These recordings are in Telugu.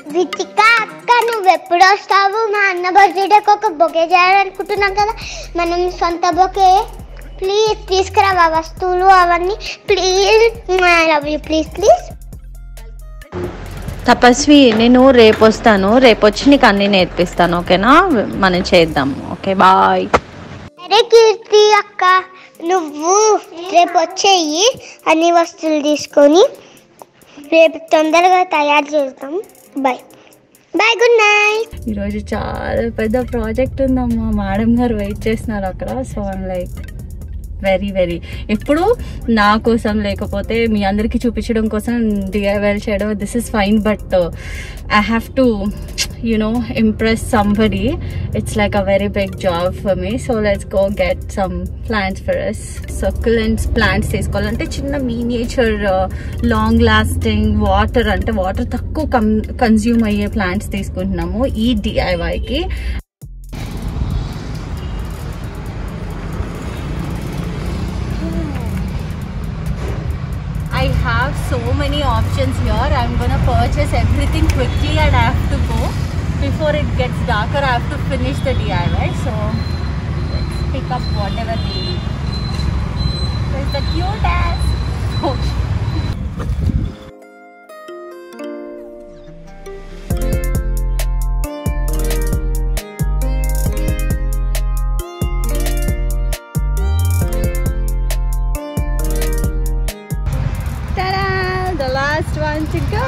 వితిక అక్క నువ్వు ఎప్పుడు వస్తావు మా అన్న బర్త్డేకి ఒక బొకే చేయాలనుకుంటున్నాం కదా మనం సొంత బొకే ప్లీజ్ తీసుకురావా వస్తువులు అవన్నీ please I love you please please Tapasvi నేను రేపు వస్తాను రేపు వచ్చి నీకు అన్నీ నేర్పిస్తాను ఓకేనా మనం చేద్దాం ఓకే బాయ్ అరే కీర్తి అక్క నువ్వు రేపు వచ్చేయి అన్ని వస్తువులు తీసుకొని రేపు తొందరగా తయారు చేద్దాం బాయ్ బాయ్ గుడ్ నైట్ ఈరోజు చాలా పెద్ద ప్రాజెక్ట్ ఉందమ్మా మేడం గారు వెయిట్ చేస్తున్నారు అక్కడ సో లైక్ వెరీ వెరీ ఎప్పుడు నా కోసం లేకపోతే మీ అందరికీ చూపించడం కోసం డిఐవైల్ చేయడం this is fine but I have to you know impress somebody it's like a very big job for me so let's go get some plants for us succulents plants తీసుకోవాలంటే చిన్న మీనియేచర్ లాంగ్ లాస్టింగ్ వాటర్ అంటే వాటర్ తక్కువ కన్ కన్జ్యూమ్ అయ్యే ప్లాంట్స్ తీసుకుంటున్నాము ఈ డిఐవైకి I have so many options here. I'm gonna purchase everything quickly and I have to go before it gets darker. I have to finish the DIY. So let's pick up whatever we need. There's the cute ass. Oh, Ta-da! The last one to go.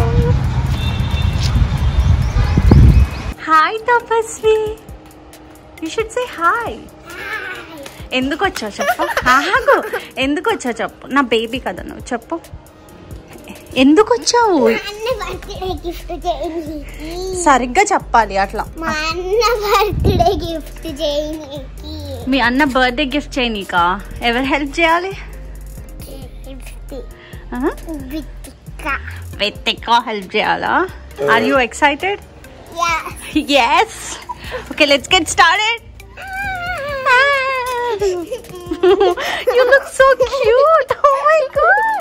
Hi, Tapasvi. You should say hi. ఎందుకు వచ్చావు చెప్పు ఆగు ఎందుకు వచ్చావు చెప్పు నా బేబీ కదా నువ్వు చెప్పు ఎందుకు వచ్చావు అన్న బర్త్డే గిఫ్ట్ చేయనీకి సరిగ్గా చెప్పాలి అట్లా మా అన్న బర్త్డే గిఫ్ట్ చేయనీకి మీ అన్న బర్త్డే గిఫ్ట్ చేయనీకా ఎవరు హెల్ప్ చేయాలి గిఫ్ట్ ఆహా. వితిక వెతికా హెల్ప్ చేయాలా are you excited ya Yes. Okay, let's get started. you look so cute. Oh my god.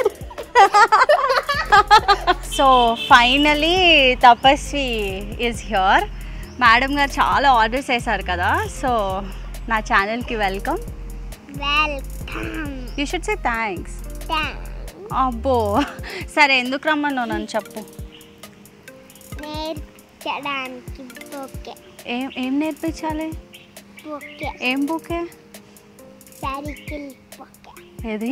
So finally Tapasvi is here madam గారు చాలా ఆర్డర్స్ వేశారు కదా సో నా ఛానల్కి welcome welcome you should say thanks అబ్బో సరే ఎందుకు రమ్మన్నావు నన్ను చెప్పు నేర్చడానికి బొకే ఏం ఏం నేర్పించాలి బొకే ఏం బుకే సైకిల్ బొకే ఏది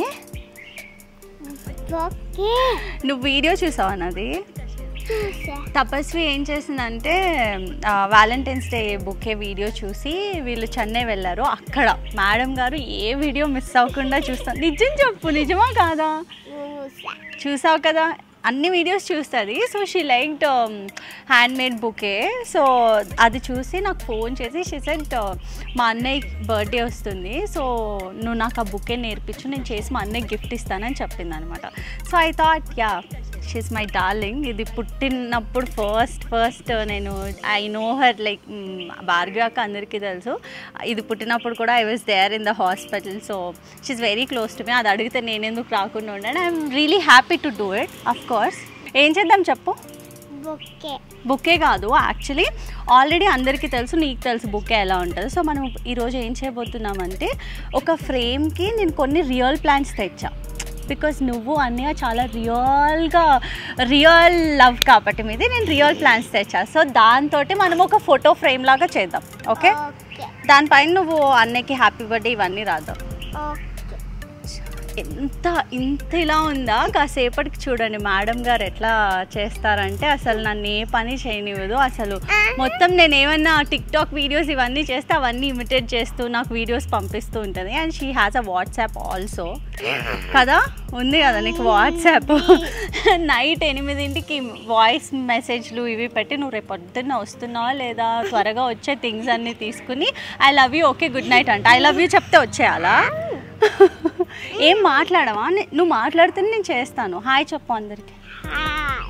బొకే నువ్వు వీడియో చూసావా నాది చూసా తపస్వి ఏం చేసిందంటే వ్యాలంటైన్స్ డే బుకే వీడియో చూసి వీళ్ళు చెన్నై వెళ్ళారు అక్కడ మేడం గారు ఏ వీడియో మిస్ అవ్వకుండా చూస్తాను నిజం చెప్పు నిజమా కాదా చూసా చూసావు కదా అన్ని వీడియోస్ చూస్తుంది so she like handmade bouquet so అది చూసి నాకు ఫోన్ చేసి షీ సెడ్ మా అన్నయ్య బర్త్డే వస్తుంది సో నువ్వు నాకు ఆ బుకే నేర్పించు నేను చేసి మా అన్నయ్య గిఫ్ట్ ఇస్తానని చెప్పింది అనమాట so I thought ya she's my darling ఇది పుట్టినప్పుడు ఫస్ట్ ఫస్ట్ నేను I know her like Bhargavi అక్క అందరికీ తెలుసు ఇది పుట్టినప్పుడు కూడా I was there in the hospital so she's very close to me అది అడిగితే నేను ఎందుకు రాకుండా ఉన్నాను I'm really happy to do it of course ఏం చేద్దాం చెప్పు బొకే బుక్కే కాదు యాక్చువల్లీ ఆల్రెడీ అందరికీ తెలుసు నీకు తెలుసు బుక్కే ఎలా ఉంటుంది సో మనం ఈరోజు ఏం చేయబోతున్నామంటే ఒక ఫ్రేమ్కి నేను కొన్ని రియల్ ప్లాంట్స్ తెచ్చా బికాస్ నువ్వు అన్నయ్య చాలా రియల్గా రియల్ లవ్ కాబట్టి మీది నేను రియల్ ప్లాంట్స్ తెచ్చా సో దాంతో మనం ఒక ఫోటో ఫ్రేమ్ లాగా చేద్దాం ఓకే ఓకే దానిపైన నువ్వు అన్నయ్యకి హ్యాపీ బర్త్డే ఇవన్నీ రాద్దాం ఓకే ఎంత ఇంత ఇలా ఉందా కాసేపటికి చూడండి మేడం గారు ఎట్లా చేస్తారంటే అసలు నన్ను ఏ పని చేయనివ్వదు అసలు మొత్తం నేను ఏమన్నా టిక్ టాక్ వీడియోస్ ఇవన్నీ చేస్తే అవన్నీ ఇమిటేట్ చేస్తూ నాకు వీడియోస్ పంపిస్తూ ఉంటుంది and she has a WhatsApp also కదా ఉంది కదా నీకు వాట్సాప్ నైట్ ఎనిమిదింటికి వాయిస్ మెసేజ్లు ఇవి పెట్టి నువ్వు రేపు పొద్దున్న వస్తున్నావా లేదా త్వరగా వచ్చే థింగ్స్ అన్నీ తీసుకుని I love you okay good night అంట ఐ లవ్ యూ చెప్తే వచ్చేయాలా ఏం మాట్లాడవా నే- నువ్వు మాట్లాడితేనే నేను చేస్తాను హాయ్ చెప్పు అందరికి hi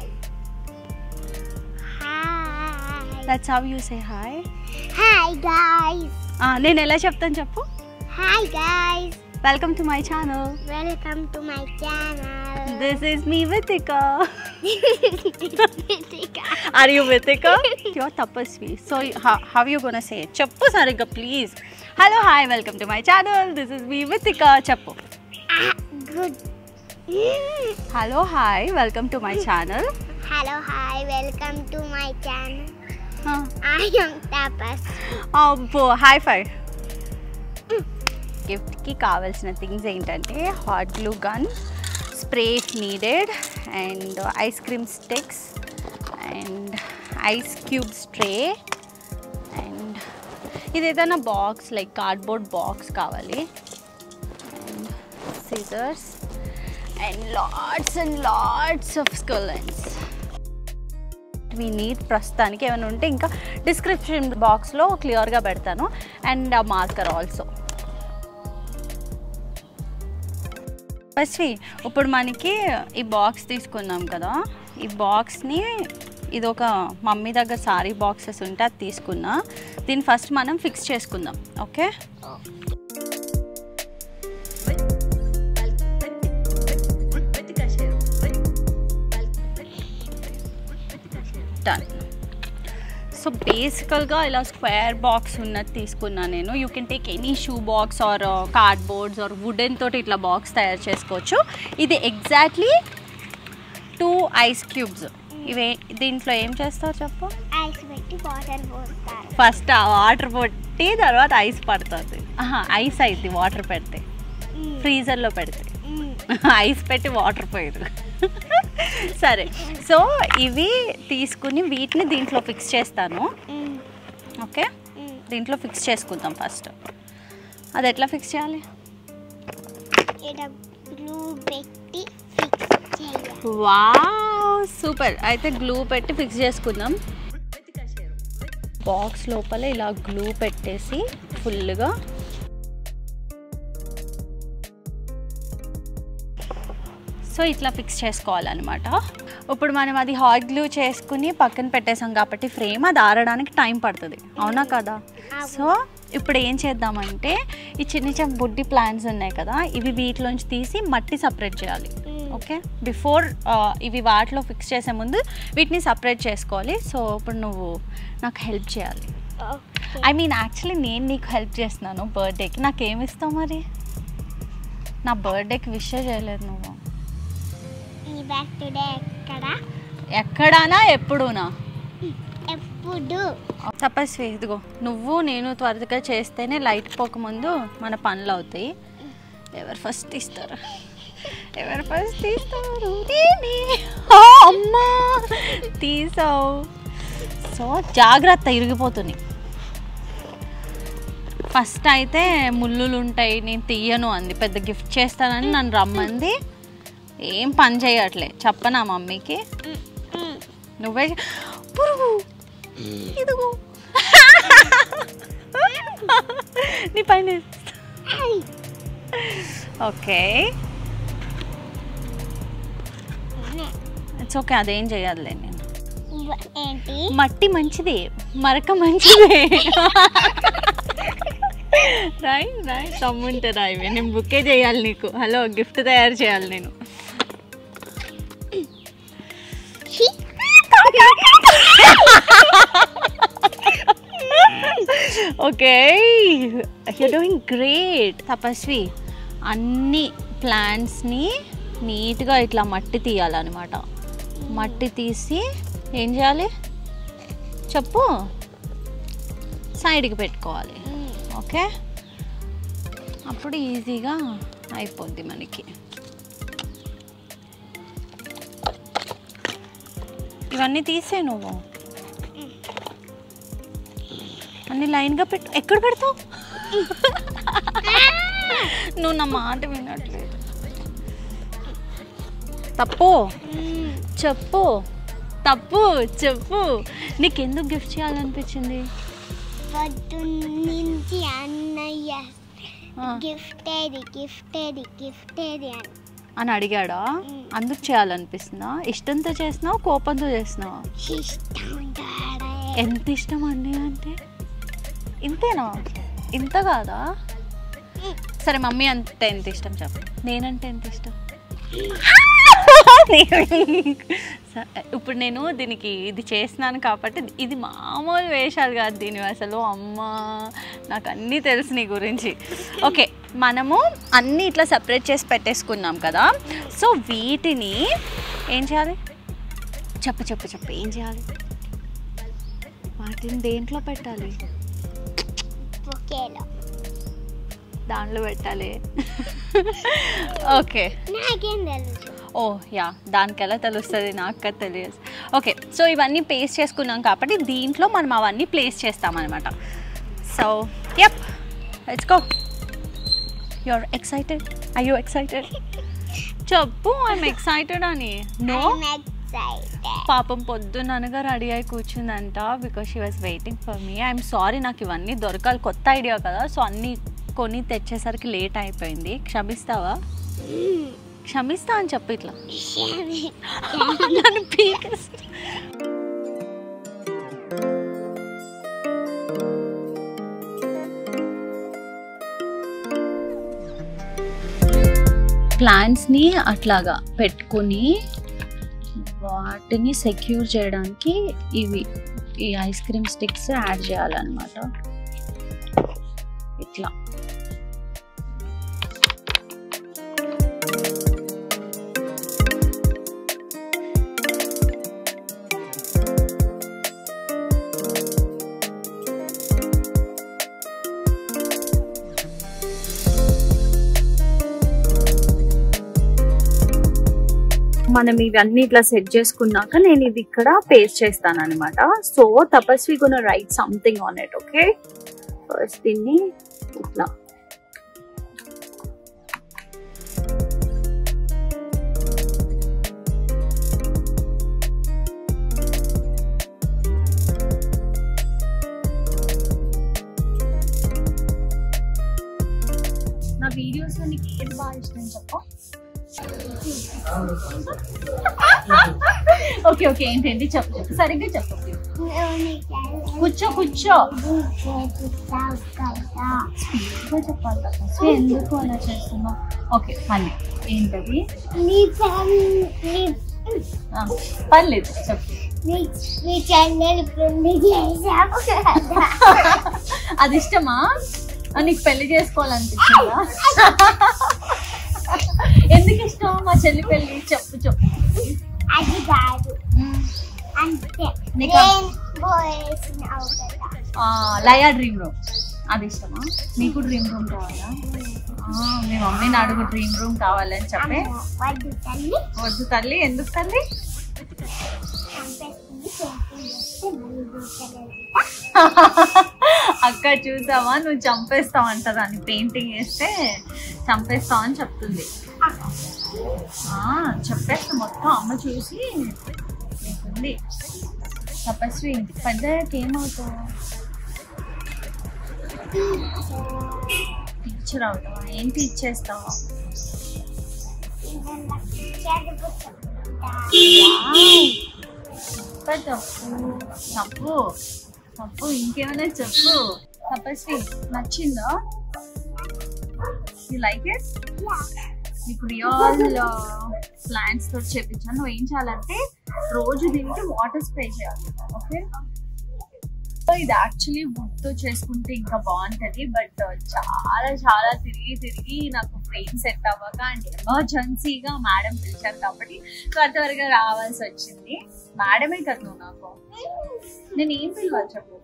hi that's how you say hi hi guys నేను ఎలా చెప్తాను చెప్పు hi guys welcome to my channel welcome to my channel this is me Vithika are you Vithika your Tapasvi so how you gonna say చెప్పు సరిగ్గా please hello hi welcome to my channel this is me Vithika చెప్పు good hello hi welcome to my channel hello hi welcome to my channel I am tapas అబ్బో హాయ్ ఫై గిఫ్ట్కి కావాల్సిన థింగ్స్ ఏంటంటే hot glue gun spray needed and ice cream sticks and ice cube tray and ఇది ఏదైనా బాక్స్ లైక్ కార్డ్బోర్డ్ బాక్స్ కావాలి and scissors and lots and lots of succulents we need ప్రస్తుతానికి ఏమైనా ఉంటే ఇంకా డిస్క్రిప్షన్ బాక్స్లో క్లియర్గా పెడతాను అండ్ ఆ మార్కర్ ఆల్సో ఫస్ట్వి ఇప్పుడు మనకి ఈ బాక్స్ తీసుకున్నాం కదా ఈ బాక్స్ని ఇది ఒక మమ్మీ దగ్గర సారీ బాక్సెస్ ఉంటే అది తీసుకున్నా దీన్ని ఫస్ట్ మనం ఫిక్స్ చేసుకుందాం ఓకే డన్ సో బేసికల్గా ఇలా స్క్వేర్ బాక్స్ ఉన్నది తీసుకున్నా నేను you can take any shoe box or cardboards or wooden తోటి ఇట్లా బాక్స్ తయారు చేసుకోవచ్చు ఇది ఎగ్జాక్ట్లీ టూ ఐస్ క్యూబ్స్ ఇవే దీంట్లో ఏం చేస్తావు చెప్పు ఐస్ పెట్టి వాటర్ పోస్తారు ఫస్ట్ ఆ వాటర్ పెట్టి తర్వాత ఐస్ పడుతుంది ఐస్ అయితే వాటర్ పెడితే ఫ్రీజర్లో పెడితే ఐస్ పెట్టి వాటర్ పోయారు సరే సో ఇవి తీసుకుని వీటిని దీంట్లో ఫిక్స్ చేస్తాను ఓకే దీంట్లో ఫిక్స్ చేసుకుందాం ఫస్ట్ అది ఎట్లా ఫిక్స్ చేయాలి ఇక్కడ గ్లూ పెట్టి ఫిక్స్ చేయాలి వావ్ సూపర్ అయితే గ్లూ పెట్టి ఫిక్స్ చేసుకుందాం బాక్స్ లోపల ఇలా గ్లూ పెట్టేసి ఫుల్గా సో ఇట్లా ఫిక్స్ చేసుకోవాలన్నమాట ఇప్పుడు మనం అది హాట్ గ్లూ చేసుకుని పక్కన పెట్టేసాం కాబట్టి ఫ్రేమ్ అది ఆరడానికి టైం పడుతుంది అవునా కదా సో ఇప్పుడు ఏం చేద్దామంటే ఈ చిన్న చిన్న బుడ్డి ప్లాంట్స్ ఉన్నాయి కదా ఇవి వీటిలోంచి తీసి మట్టి సపరేట్ చేయాలి ఓకే బిఫోర్ ఇవి వాటిలో ఫిక్స్ చేసే ముందు వీటిని సపరేట్ చేసుకోవాలి సో ఇప్పుడు నువ్వు నాకు హెల్ప్ చేయాలి ఓకే ఐ మీన్ యాక్చువల్లీ నేను నీకు హెల్ప్ చేస్తున్నాను బర్త్డేకి నాకేమి ఇస్తావు మరి నా బర్త్డేకి విష్ చేయలేదు నువ్వు ఈ బర్త్డే ఎక్కడ ఎక్కడానా ఎప్పుడూనా ఎప్పుడు తపస్వి ఇదిగో నువ్వు నేను త్వరగా చేస్తేనే లైట్ పోకముందు మన పనులు అవుతాయి ఎవరు ఫస్ట్ తీస్తారు ఎవరు ఫస్ట్ తీస్తారు నేనే. ఆ, అమ్మా తీసావు సో జాగ్రత్త ఇరిగిపోతుంది ఫస్ట్ అయితే ముళ్ళులు ఉంటాయి నేను తీయను అంది పెద్ద గిఫ్ట్ చేస్తానని నన్ను రమ్మంది ఏం పని చేయట్లే చెప్పనా మమ్మీకి నువ్వే చె- పురుగు ఇదిగో నీ పైన ఓకే ఇట్స్ ఓకే అదేం చేయాలి నేను ఏంటి మట్టి మంచిది మరక మంచిది రాయ్ రాయ్ తమ్ముంటే రాయి నేను బుక్కే చేయాలి నీకు హలో గిఫ్ట్ తయారు చేయాలి నేను ఓకే యూ డూయింగ్ గ్రేట్ తపస్వి అన్ని ప్లాంట్స్ని నీట్గా ఇట్లా మట్టి తీయాలన్నమాట మట్టి తీసి ఏం చేయాలి చెప్పు సైడ్కి పెట్టుకోవాలి ఓకే అప్పుడు ఈజీగా అయిపోద్ది మనకి ఇవన్నీ తీసే నువ్వు అన్ని లైన్గా పెట్టు ఎక్కడ పెడతావు నువ్వు నా మాట వినట్లేదు తప్పు చెప్పు తప్పు చెప్పు నీకెందుకు గిఫ్ట్ చేయాలనిపించింది పొద్దున్నుంచి అన్నయ్య ఆ, గిఫ్ట్ ఏది గిఫ్ట్ ఏది గిఫ్ట్ ఏది అని అని అడిగాడా మ్. అందుకు చేయాలనిపిస్తుందా ఇష్టంతో చేసినావు కోపంతో చేసినావా ఇష్టం డాడీ. ఎంత ఇష్టం అండి అంటే ఇంతేనా ఇంత కాదా సరే మమ్మీ అంటే ఎంత ఇష్టం చెప్పు నేనంటే ఎంత ఇష్టం స- ఇప్పుడు నేను దీనికి ఇది చేస్తున్నాను కాబట్టి ఇది మామూలు వేషాలు కాదు దీని అసలు అమ్మ నాకు అన్నీ తెలుసు నీ గురించి ఓకే మనము అన్నీ ఇట్లా సపరేట్ చేసి పెట్టేసుకున్నాం కదా సో వీటిని ఏం చేయాలి చెప్పు చెప్పు చెప్పు ఏం చేయాలి వాటిని దేంట్లో పెట్టాలి బొకేలో దాంట్లో పెట్టాలి ఓకే నాకేం తెలుసు ఓ యా దానికి ఎలా తెలుస్తుంది నాకు కదా తెలియదు ఓకే సో ఇవన్నీ పేస్ట్ చేసుకున్నాం కాబట్టి దీంట్లో మనం అవన్నీ ప్లేస్ చేస్తామన్నమాట so yup let's go you're excited I you excited చెప్పు ఐఎమ్ ఎక్సైటెడ్ అని నో I'm excited. పాపం పొద్దున్ననగా రెడీ అయి కూర్చుందంట because she was waiting for me I'm sorry నాకు ఇవన్నీ దొరకాలి కొత్త ఐడియా కదా సో అన్నీ కొని తెచ్చేసరికి లేట్ అయిపోయింది క్షమిస్తావా క్షమిస్తా అని చెప్పు ఇట్లా నన్ను పీకేస్తా. ప్లాంట్స్ని అట్లాగా పెట్టుకొని వాటిని సెక్యూర్ చేయడానికి ఇవి ఈ ఐస్ క్రీమ్ స్టిక్స్ యాడ్ చేయాలన్నమాట ఇట్లా మనం ఇవన్నీ ఇట్లా సెట్ చేసుకున్నాక నేను ఇది ఇక్కడ పేస్ట్ చేస్తాను అనమాట సో తపస్వి గుణ write something on it okay first దీన్ని ఇట్లా నా వీడియోస్ నీకు ఏది బాగా ఇష్టం చెప్పు ఓకే ఓకే ఏంటండి చెప్పు చెప్పు సరిగ్గా చెప్పు కూర్చో కూర్చో స్పీడ్గా చెప్పాలి కదా సో ఎందుకు అలా చేస్తున్నావు ఓకే మళ్ళీ ఏంటది నీ ఫ్యాన్ నీ ఆ, పర్లేదు చెప్పు నీ నీ చెల్లెలు పెళ్లి చేసావు కదా అది ఇష్టమా ఆ, నీకు పెళ్లి చేసుకోవాలనిపించిందా ఎందుకు ఇష్టం మా చెల్లి పెళ్లి చెప్పు చెప్పు అది కాదు అంతే నీకా? రెయిన్బో వేసినావు కదా ఆ, లయా డ్రీమ్ రూమ్ అది ఇష్టమా నీకు డ్రీమ్ రూమ్ కావాలా ఆ, మీ మమ్మీని అడుగు డ్రీమ్ రూమ్ కావాలని చెప్పి అమ్మో, వద్దు తల్లి వద్దు తల్లి ఎందుకు తల్లి చంపేస్తుంది పెయింటింగ్ చేస్తే మళ్ళీ దూకలేదు అక్క చూసావా నువ్వు చంపేస్తావు అంట దాన్ని పెయింటింగ్ వేస్తే చంపేస్తావు అని చెప్తుంది ఆ, చెప్పేస్తా మొత్తం అమ్మ చూసి నీకుంది తపస్వి పెద్దకి ఏమవుతావు టీచర్ అవుతావా ఏం టీచ్ చేస్తావా చదువు చెప్తా చెప్ప తప్పు తప్పు తప్పు ఇంకేమైనా చెప్పు తపస్వి నచ్చిందా యూ లైక్ ఇట్ నీకు రియల్ ప్లాంట్స్ తో చేపించాను నువ్వు ఏం చేయాలంటే రోజు దీనికి వాటర్ స్ప్రే చేయాలి ఓకే సో ఇది యాక్చువల్లీ వుడ్ తో చేసుకుంటే ఇంకా బాగుంటది బట్ చాలా చాలా తిరిగి తిరిగి నాకు బ్రెయిన్ సెట్ అవ్వక అండ్ ఎమర్జెన్సీగా మేడం పిలిచారు కాబట్టి త్వర త్వరగా రావాల్సి వచ్చింది మేడమే కదా నువ్వు నాకు నేను ఏం పిలవాలి చెప్పు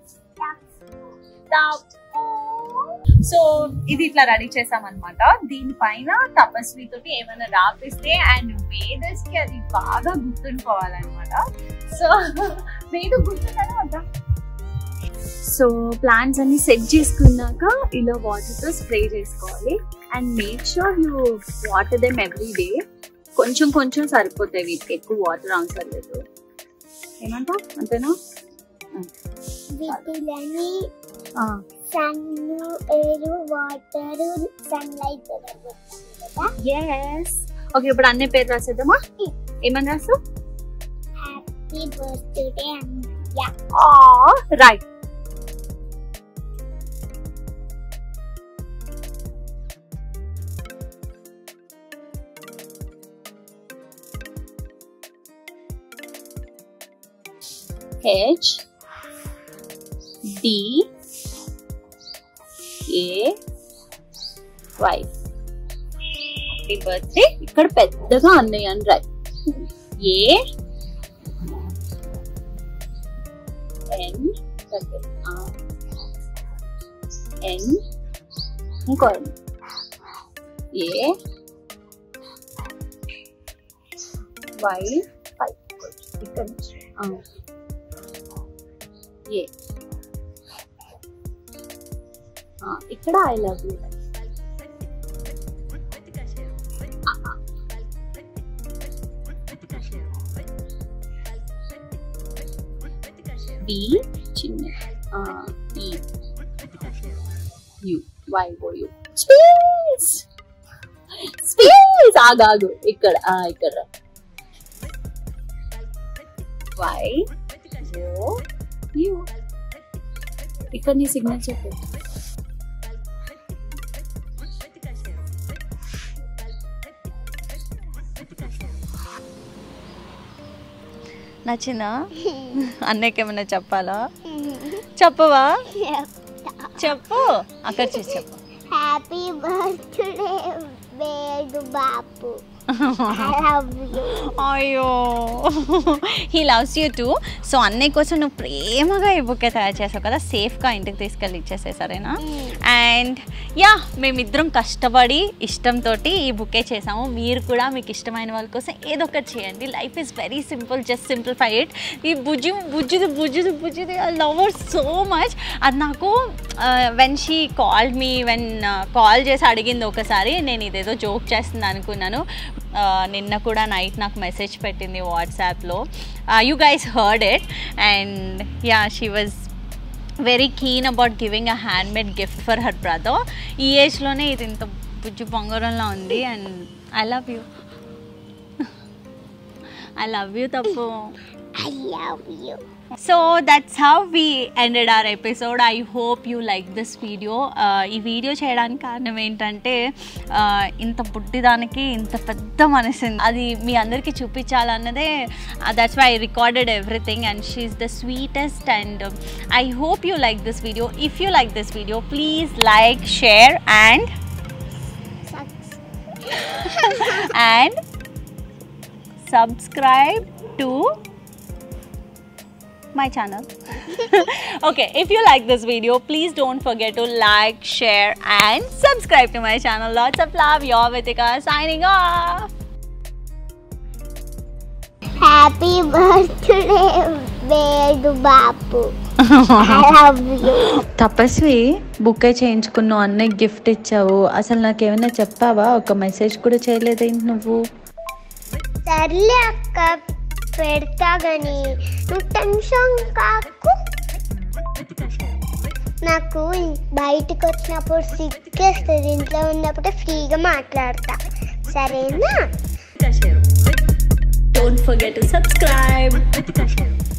సో ఇది ఇట్లా రెడీ చేసామన్నమాట దీనిపైన తపస్వి తోటి ఏమైనా రాపిస్తే అండ్ వేదస్ కి అది బాగా గుర్తుండిపోవాలన్నమాట సో వేద గుర్తుందా వద్దా సో ప్లాంట్స్ అన్ని సెట్ చేసుకున్నాక ఇలా వాటర్ తో స్ప్రే చేసుకోవాలి and make sure you water them every day కొంచెం కొంచెం సరిపోతాయి వీటికి ఎక్కువ వాటర్ అవసరం లేదు ఏమంటా అంతేనా వీటిలని ఆ, sun air water sunlight కదా ఎస్ ఓకే ఇప్పుడు అన్ని పేరు రాసేద్దామా ఏమని రాసు హ్యాపీ బర్త్డే అన్నయ్య write H D A Y happy birthday ఇక్కడ పెద్దగా అన్నయ్య అని రాయి ఏ ఎన్ ఎన్ ఇంకో ఎన్ ఏ వై ఫైవ్ ఇక్కడ నుంచి ఆ. ఏ ఆ, ఇక్కడ ఐ లవ్ యూ బి చిన్న ఈ U Y O U space space ఆగాగు ఇక్కడ ఆ ఇక్కడ వై ఓ యు ఇక్కడ నీ సిగ్నల్ చెప్పు నచ్చిందా అన్నయ్యకి ఏమైనా చెప్పాలా చెప్పవా చెప్పు అక్కడ చూసి చెప్పు హ్యాపీ బర్త్డే వేడు బాపు ఐ లవ్ యూ అయ్యో he loves you too so అన్నయ్య కోసం నువ్వు ప్రేమగా ఈ బుక్కే తయారు చేసావు కదా సేఫ్గా ఇంటికి తీసుకెళ్ళి ఇచ్చేసే సరేనా అండ్ యా మేమిద్దరం కష్టపడి ఇష్టంతో ఈ బుక్కే చేసాము మీరు కూడా మీకు ఇష్టమైన వాళ్ళ కోసం ఏదో ఒకటి చేయండి life is very simple just simplify it ఈ బుజ్జి బుజ్జిది బుజ్జిది బుజ్జిది ఐ లవ్ సో మచ్ అది నాకు when she call me when call చేసి అడిగింది ఒకసారి నేను ఇదేదో జోక్ చేస్తుంది అనుకున్నాను ఆ, నిన్న కూడా నైట్ నాకు మెసేజ్ పెట్టింది వాట్సాప్లో you guys heard it and yeah she was very keen about giving a hand made gift for her brother ఈ ఏజ్లోనే ఇది ఇంత బుజ్జి బొంగరంలో ఉంది and I love you I love you తప్పు I love you so that's how we ended our episode I hope you like this video ఈ వీడియో చేయడానికి కారణం ఏంటంటే uh, ఇంత బుడ్డిదానికి ఇంత పెద్ద మనసు అది మీ అందరికీ చూపించాలన్నదే that's why I recorded everything and she's the sweetest and I hope you like this video if you like this video please like share and and subscribe to my channel okay if you like this video please don't forget to like share and subscribe to my channel lots of love your Vitika signing off happy birthday వేడు బాపు ఐ లవ్ యూ తపస్వి బుక్కే చేయించుకున్నావు అన్నయ్య గిఫ్ట్ ఇచ్చావు అసలు నాకేమైనా చెప్పావా ఒక మెసేజ్ కూడా చేయలేదేంటి నువ్వు సర్లే అక్క పెడతా గాని నువ్వు టెన్షన్ కాకు నాకు బయటకు వచ్చినప్పుడు సిగ్గేస్తుంది ఇంట్లో ఉన్నప్పుడు ఫ్రీగా మాట్లాడతా సరేనా don't forget to subscribe